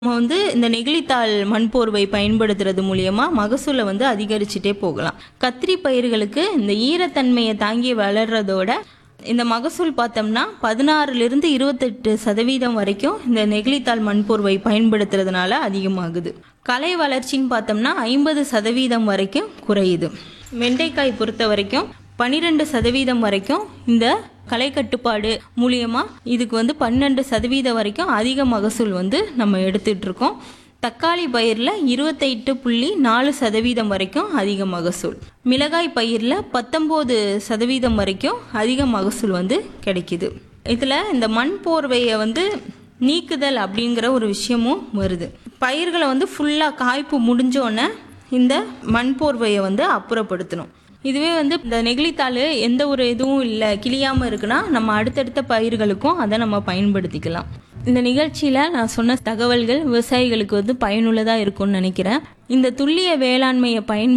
நம்ம வந்து இந்த நெகிழித்தாள் மண்போர்வை பயன்படுத்துறது மூலியமா மகசூலை வந்து அதிகரிச்சுட்டே போகலாம் கத்திரி பயிர்களுக்கு இந்த ஈரத்தன்மையை தாங்கி வளர்றதோட இந்த மகசூல் பார்த்தோம்னா பதினாறுலேருந்து இருபத்தெட்டு சதவீதம் வரைக்கும் இந்த நெகிழித்தாள் மண்போர்வை பயன்படுத்துறதுனால அதிகமாகுது கலை வளர்ச்சின்னு பார்த்தோம்னா ஐம்பது சதவீதம் வரைக்கும் குறையுது வெண்டைக்காய் பொறுத்த வரைக்கும் பன்னிரெண்டு சதவீதம் வரைக்கும் இந்த கலை கட்டுப்பாடு மூலியமா இதுக்கு வந்து பன்னெண்டு சதவீதம் வரைக்கும் அதிக மகசூல் வந்து நம்ம எடுத்துட்டு இருக்கோம் தக்காளி பயிரில் இருபத்தெட்டு புள்ளி நாலு சதவீதம் வரைக்கும் அதிக மகசூல் மிளகாய் பயிரில் பத்தொம்போது சதவீதம் வரைக்கும் அதிக மகசூல் வந்து கிடைக்குது இதில் இந்த மண் போர்வையை வந்து நீக்குதல் அப்படிங்கிற ஒரு விஷயமும் வருது பயிர்களை வந்து ஃபுல்லாக காய்ப்பு முடிஞ்சோடனே இந்த மண் போர்வையை வந்து அப்புறப்படுத்தணும் இதுவே வந்து இந்த நெகிழித்தாள் எந்த ஒரு இதுவும் இல்லை கிளியாமல் இருக்குன்னா நம்ம அடுத்தடுத்த பயிர்களுக்கும் அதை நம்ம பயன்படுத்திக்கலாம் இந்த நிகழ்ச்சியில் நான் சொன்ன தகவல்கள் விவசாயிகளுக்கு வந்து பயனுள்ளதாக இருக்கும்னு நினைக்கிறேன் இந்த துல்லிய வேளாண்மையை பயன்